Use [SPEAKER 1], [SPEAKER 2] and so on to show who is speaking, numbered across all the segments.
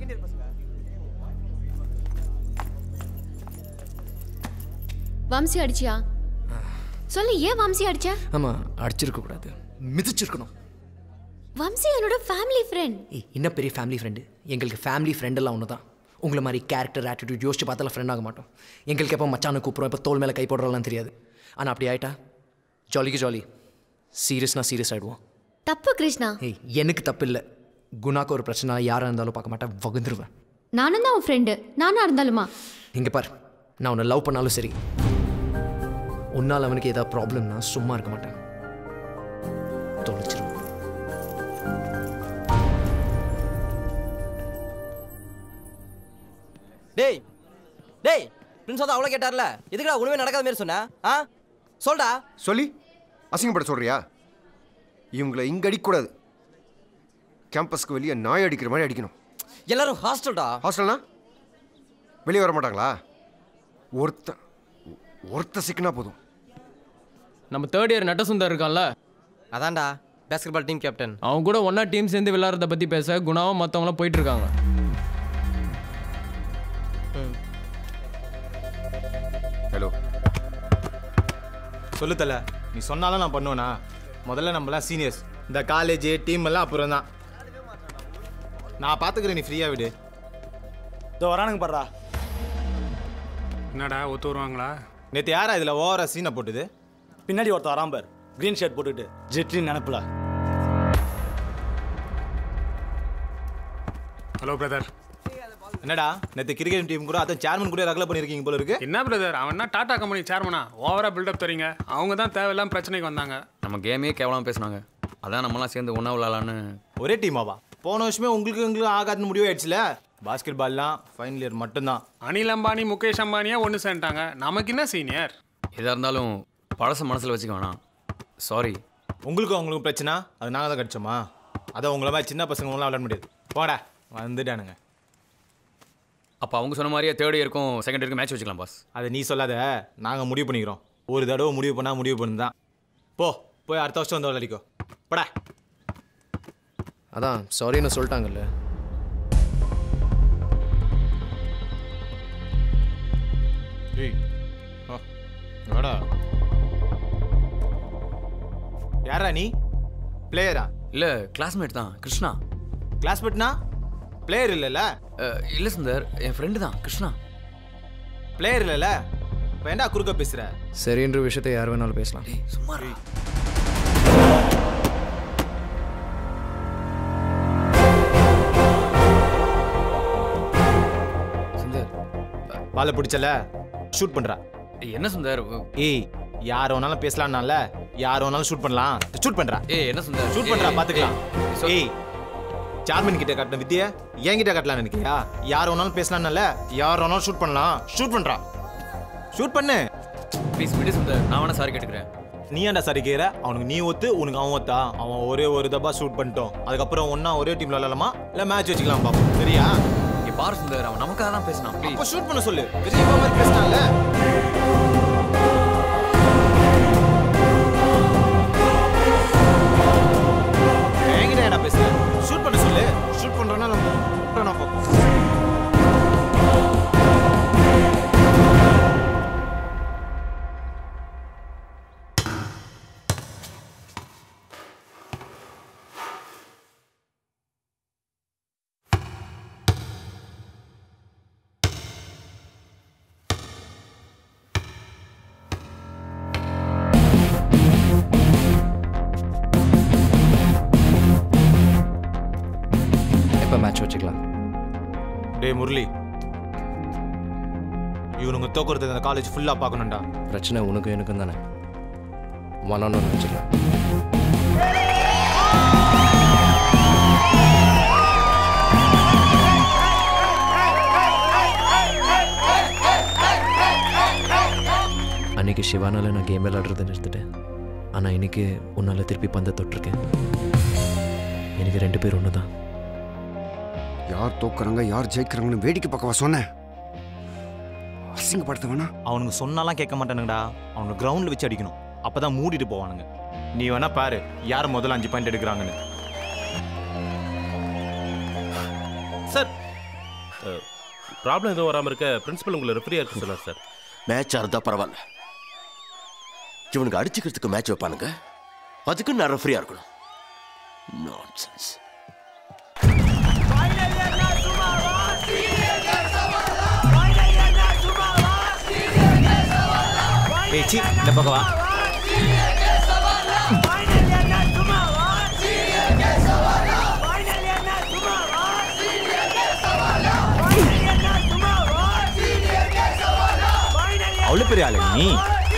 [SPEAKER 1] Second year பசங்க
[SPEAKER 2] வம்சி அடிச்சியா சொல்லு ஏன் வம்சி அடிச்ச
[SPEAKER 3] ஆமாம் அடிச்சிருக்க கூடாது மிதிச்சிருக்கணும்
[SPEAKER 2] வம்சி என்னோட ஃபேமிலி ஃப்ரெண்ட்
[SPEAKER 3] ஏய் என்ன பெரிய ஃபேமிலி ஃப்ரெண்டு எங்களுக்கு ஃபேமிலி ஃப்ரெண்டெல்லாம் ஒன்று தான் உங்களை மாதிரி கேரக்டர் ஆட்டிடியூட் யோசிச்சு பார்த்தாலும் ஃப்ரெண்ட் ஆக மாட்டோம் எங்களுக்கு எப்போ மச்சானை கூப்பிட்றோம் எப்போ தோல் மேலே கை போடுறோம்லாம் தெரியாது ஆனால் அப்படி ஆயிட்டா ஜாலிக்கு ஜாலி சீரியஸ்னா சீரியஸ் ஆகிடுவோம்
[SPEAKER 2] தப்பு கிருஷ்ணா
[SPEAKER 3] ஏய் எனக்கு தப்பு இல்லை குணாக்கு ஒரு பிரச்சனை யாராக இருந்தாலும் பார்க்க மாட்டேன் வகுந்துருவேன்
[SPEAKER 2] நானும் தான் உன் ஃப்ரெண்டு நானா இருந்தாலுமா
[SPEAKER 3] இங்கே பார் நான் உன்னை லவ் பண்ணாலும் சரி உன்னால் அவனுக்கு ஏதாவது ப்ராப்ளம்னா சும்மா இருக்க மாட்டேன் தொலைச்சிருவேன்
[SPEAKER 1] டேய் டேய் பிரின்ஸ் வந்து அவ்வளோ கேட்டார்ல எதுக்குடா ஒண்ணுமே நடக்காத மாதிரி சொன்ன ஆ சொல்டா
[SPEAKER 4] சொல்லி அசிங்கப்பட சொல்றியா இவங்களை இங்க அடிக்கக்கூடாது கேம்பஸ்க்கு வெளியே நாய் அடிக்கிற மாதிரி அடிக்கணும்
[SPEAKER 1] எல்லாரும் ஹாஸ்டல்டா
[SPEAKER 4] ஹாஸ்டல்னா வெளியே வர மாட்டாங்களா ஒருத்த ஒருத்த சிக்கினா போதும்
[SPEAKER 5] நம்ம தேர்ட் இயர் நட்டசுந்தர் இருக்கான்ல
[SPEAKER 1] அதான்டா பேஸ்கெட் பால் டீம் கேப்டன்
[SPEAKER 5] அவன் கூட ஒன்றா டீம் சேர்ந்து விளையாடுறத பற்றி பேச குணாவும் மற்றவங்களாம் போயிட்டு இருக்காங்க
[SPEAKER 4] ஹலோ
[SPEAKER 6] சொல்லு தல நீ சொன்னாலும் நான் பண்ணுவேனா முதல்ல நம்மலாம் சீனியர்ஸ் இந்த காலேஜ் டீம் எல்லாம் அப்புறம் தான் நான் பார்த்துக்கிறேன் நீ ஃப்ரீயாக விடு
[SPEAKER 7] இதோ வரானுங்க பாடுறா
[SPEAKER 8] என்னடா ஒத்து வருவாங்களா
[SPEAKER 6] நேற்று யாரா இதில் ஓவரா சீனை போட்டுது
[SPEAKER 7] பின்னாடி ஒருத்தன் வரான் பார் க்ரீன் ஷர்ட் போட்டுக்கிட்டு ஜெட்லின்னு நினப்புல
[SPEAKER 8] ஹலோ பிரதர்
[SPEAKER 6] என்னடா நேற்று கிரிக்கெட் டீம் கூட அதான் சேர்மன் கூட ரகலை பண்ணியிருக்கீங்க போல இருக்கு
[SPEAKER 8] என்ன பிரதர் அவன் என்ன டாடா கம்பெனி சேர்மனா ஓவரா பில்டப் தரீங்க அவங்க தான் தேவையில்லாம பிரச்சனைக்கு வந்தாங்க
[SPEAKER 9] நம்ம கேமே கேவலமாக பேசுனாங்க அதான் நம்மலாம் சேர்ந்து ஒன்றா விளாட்லான்னு
[SPEAKER 6] ஒரே டீமாவா போன வருஷமே உங்களுக்கு உங்களுக்கு ஆகாதுன்னு முடிவு ஆயிடுச்சுல பாஸ்கெட் பால்லாம் ஃபைனல் இயர் மட்டும்தான்
[SPEAKER 8] அனில் அம்பானி முகேஷ் அம்பானியா ஒன்று சேர்ந்துட்டாங்க நமக்கு என்ன சீனியர்
[SPEAKER 9] எதாக இருந்தாலும் பழச மனசில் வச்சுக்க வேணாம் சாரி
[SPEAKER 6] உங்களுக்கும் அவங்களுக்கும் பிரச்சனை அது நாங்கள் தான் கடிச்சோமா அதான் உங்களை மாதிரி சின்ன பசங்களாம் விளையாட முடியாது போடா வந்துட்டானுங்க
[SPEAKER 9] அப்போ அவங்க சொன்ன மாதிரியே தேர்ட் இயருக்கும் செகண்ட் இயருக்கும் மேட்ச் வச்சுக்கலாம் பாஸ்
[SPEAKER 6] அதை நீ சொல்லாத நாங்கள் முடிவு பண்ணிக்கிறோம் ஒரு தடவை முடிவு பண்ணால் முடிவு பண்ணு தான் போ போய் அடுத்த வருஷம் வந்து விளையாடிக்கோ படா
[SPEAKER 3] அதான் சாரின்னு சொல்லிட்டாங்கல்ல
[SPEAKER 6] ஏய் ஆ, வாடா யாரா நீ பிளேயரா
[SPEAKER 9] இல்லை கிளாஸ்மேட் தான் கிருஷ்ணா
[SPEAKER 6] கிளாஸ்மேட்னா பிளேயர் இல்லைல்ல
[SPEAKER 9] இல்லை சுந்தர் என் ஃப்ரெண்டு தான் கிருஷ்ணா
[SPEAKER 6] பிளேயர் இல்லைல்ல இப்போ ஏன்டா குறுக்க பேசுகிற
[SPEAKER 3] சரின்ற விஷயத்தை யார் வேணாலும் பேசலாம்
[SPEAKER 9] சும்மா சுந்தர்
[SPEAKER 6] பாலை பிடிச்சல ஷூட் பண்ணுறா
[SPEAKER 9] என்ன சுந்தர்
[SPEAKER 6] ஏய் யார் வேணாலும் பேசலாம்னால யார் வேணாலும் ஷூட் பண்ணலாம் ஷூட் பண்ணுறா
[SPEAKER 9] ஏய் என்ன சுந்தர்
[SPEAKER 6] ஷூட் பண்ணுறா
[SPEAKER 9] ஏய்,
[SPEAKER 6] பார்த்துக்கலாம்
[SPEAKER 9] ஏய், சொல்.
[SPEAKER 6] ஏய் சார்மன் கிட்ட காட்டின வித்திய என்கிட்ட காட்டலாம் நினைக்கிறியா யார் வேணாலும் பேசலாம்னால யார் வேணாலும் ஷூட் பண்ணலாம் ஷூட் பண்ணுறா ஷூட் பண்ணு
[SPEAKER 9] ப்ளீஸ் விடு சுந்தர் நான் வேணா சாரி கேட்டுக்கிறேன்
[SPEAKER 6] நீ ஏன்டா சரி கேற அவனுக்கு நீ ஒத்து உனக்கு அவன் ஒத்தா அவன் ஒரே ஒரு தப்பா ஷூட் பண்ணிட்டோம் அதுக்கப்புறம் ஒண்ணா ஒரே டீம்ல விளையாடலாமா இல்ல மேட்ச் வச்சுக்கலாம் பாப்போம் சரியா
[SPEAKER 9] இங்கே பாரு சுந்தர் அவன் நமக்காக தான் பேசினான் ப்ளீஸ்
[SPEAKER 6] அப்போ ஷூட் பண்ண சொல்லு விஜய் மாதிரி பேசினான்ல என்கிட்ட ஏன்டா பேசுற ஷூட் பண்ண சொல்லு ஷூட் பண்றேன்னா நம்ம பண்றேன்னா பார்ப்போம்
[SPEAKER 3] எப்போ மேட்ச் வச்சுக்கலாம்
[SPEAKER 6] டேய் முரளி இவனுங்க தோக்குறது அந்த காலேஜ் ஃபுல்லா பார்க்கணும்டா
[SPEAKER 3] பிரச்சனை உனக்கும் எனக்கும் தானே ஒன் ஆன் ஒன் வச்சுக்கலாம் அன்னைக்கு சிவானால நான் கேம் விளையாடுறதை நிறுத்திட்டேன் ஆனால் இன்னைக்கு உன்னால் திருப்பி பந்தை தொட்டிருக்கேன் எனக்கு ரெண்டு பேர் ஒன்று தான்
[SPEAKER 4] யார் தோக்குறாங்க யார் ஜெயிக்கிறாங்கன்னு வேடிக்கை பார்க்கவா சொன்னேன் அசிங்கப்படுத்த வேணா
[SPEAKER 6] அவனுங்க சொன்னாலாம் கேட்க மாட்டானுங்கடா அவனுங்க கிரவுண்டில் வச்சு அடிக்கணும் அப்பதான் மூடிட்டு போவானுங்க நீ வேணா பாரு யார் முதல்ல அஞ்சு பாயிண்ட் எடுக்கிறாங்கன்னு சார்
[SPEAKER 10] ப்ராப்ளம் எதுவும் வராமல் இருக்க பிரின்சிபல் உங்களை ரெஃப்ரியாக இருக்க சொன்னார் சார்
[SPEAKER 11] மேட்சாக இருந்தால் பரவாயில்ல இவனுக்கு அடிச்சுக்கிறதுக்கு மேட்ச் வைப்பானுங்க அதுக்கு நான் ரெஃப்ரியாக இருக்கணும் நான்சென்ஸ்
[SPEAKER 6] ஏய் சி இந்த பக்கம் வா அவ்வளோ பெரிய ஆளு நீ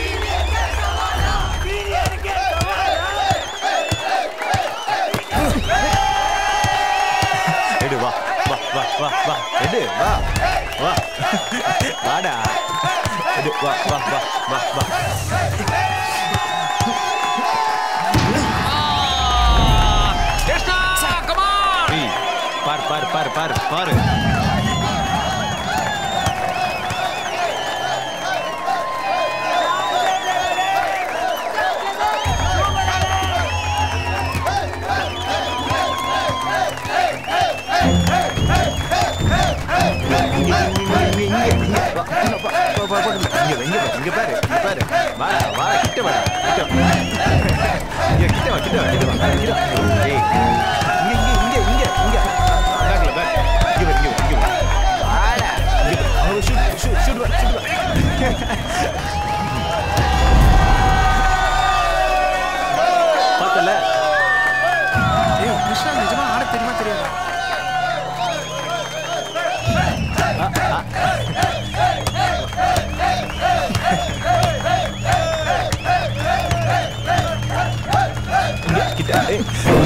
[SPEAKER 6] எடு வா வா வா வா வா எடு வா வா வாடா எடு வா வா வா வா வா ஏய், பார் பார் பார் பார் பாரு இங்க பாரு இங்க பாரு வா வா கிட்ட வா கிட்ட வா இங்க கிட்ட வா கிட்ட வா கிட்ட வா கிட்ட வா ஏய் இங்க இங்க இங்க இங்க இங்க பேக்ல பேக் இங்க வா இங்க வா இங்க வா வாடா இங்க வா அவ ஷூட் ஷூட் ஷூட் வா ஷூட் வா பார்த்தல
[SPEAKER 8] ஏய் கிருஷ்ணா நிஜமா ஆட தெரியுமா தெரியாதா
[SPEAKER 6] இங்க கிட்ட ஏய்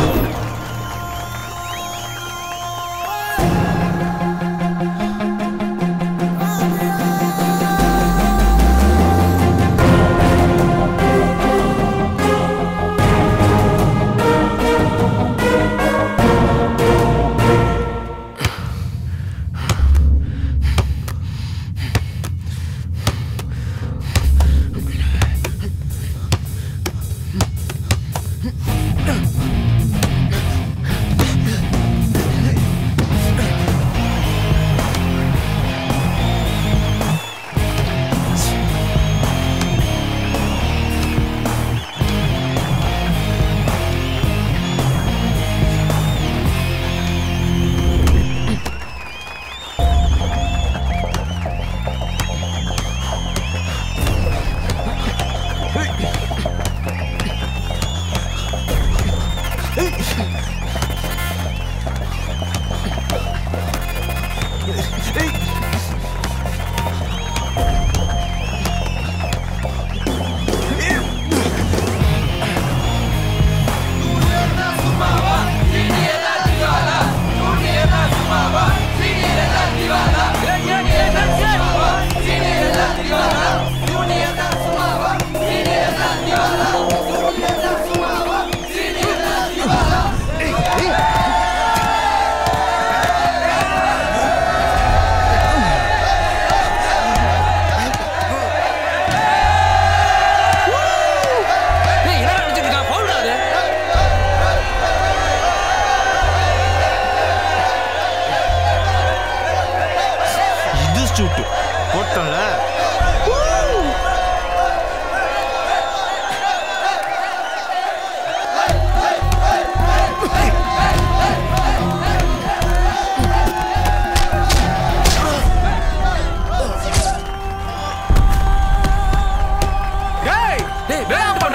[SPEAKER 9] ஏய் என்ன நினைச்சிட்டு இருக்கா ஃபவுல் அது
[SPEAKER 6] இது ஷூட் போட்டோம்ல
[SPEAKER 9] டேய் டேய் வேணாம் பண்ற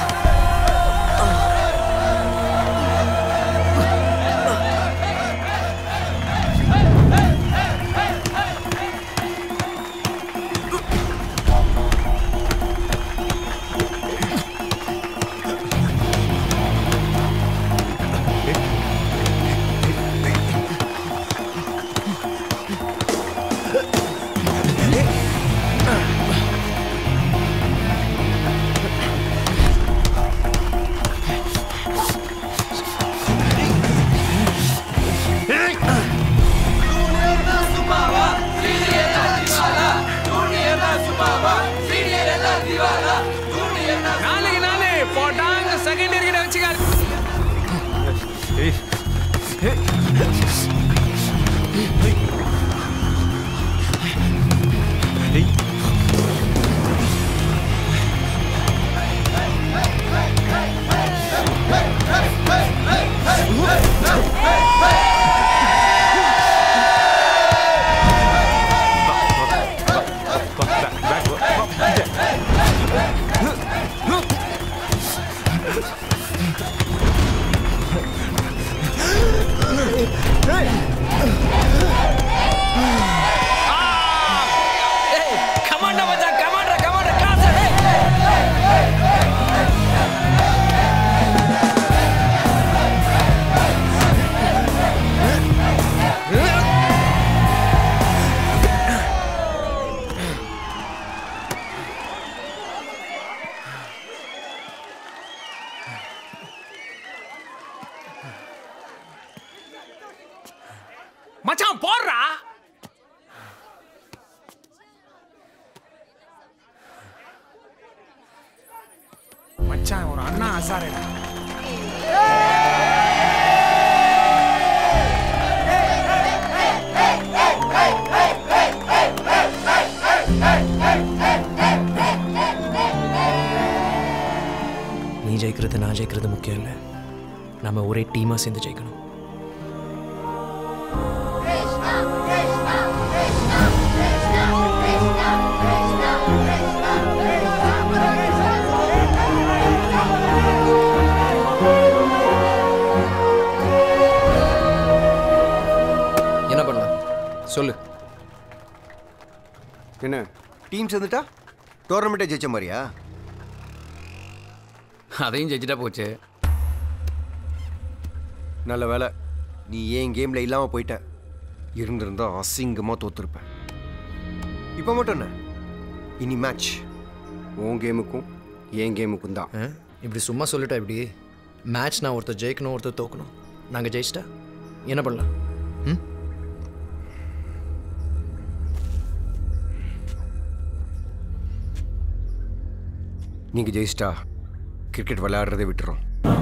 [SPEAKER 9] நாளைக்கு நாளே போட்டாங்க செகண்ட் இருக்கிற வச்சுக்காரு
[SPEAKER 6] ஏய் ஏய்
[SPEAKER 1] கமாண்டா மச்சான் கமாண்டா கமாண்டா கிளாஸ்
[SPEAKER 8] மச்சான் போடுறா மச்சான் ஒரு அண்ணா அசாரடா
[SPEAKER 3] நீ ஜெயிக்கிறது நான் ஜெயிக்கிறது முக்கியம் இல்லை நம்ம ஒரே டீமாக சேர்ந்து ஜெயிக்கணும் என்ன பண்ணலாம் சொல்லு
[SPEAKER 4] என்ன டீம் சேர்ந்துட்டா டோர்னமெண்ட்டே ஜெயிச்ச மாதிரியா
[SPEAKER 9] அதையும் ஜெயிச்சிட்டா போச்சு
[SPEAKER 4] நல்ல வேலை நீ ஏன் கேமில் இல்லாமல் போயிட்ட இருந்திருந்தா அசிங்கமாக தோத்துருப்பேன் இப்போ மட்டும் என்ன இனி மேட்ச் உன் கேமுக்கும் என் கேமுக்கும் தான்
[SPEAKER 3] ஆ? இப்படி சும்மா சொல்லிட்டா இப்படி மேட்ச் நான் ஒருத்தர் ஜெயிக்கணும் ஒருத்தர் தோக்கணும் நாங்கள் ஜெயிச்சிட்டா என்ன பண்ணலாம் ம்
[SPEAKER 4] நீங்கள் ஜெயிச்சிட்டா கிரிக்கெட் விளையாடுறதே விட்டுரும்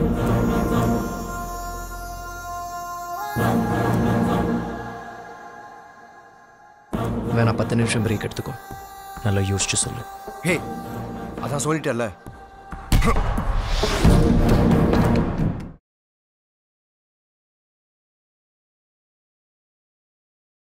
[SPEAKER 3] வேணா பத்து நிமிஷம் பிரேக் எடுத்துக்கோ நல்லா யோசிச்சு சொல்லு
[SPEAKER 4] ஹே அதான் சொல்லிட்டேல்ல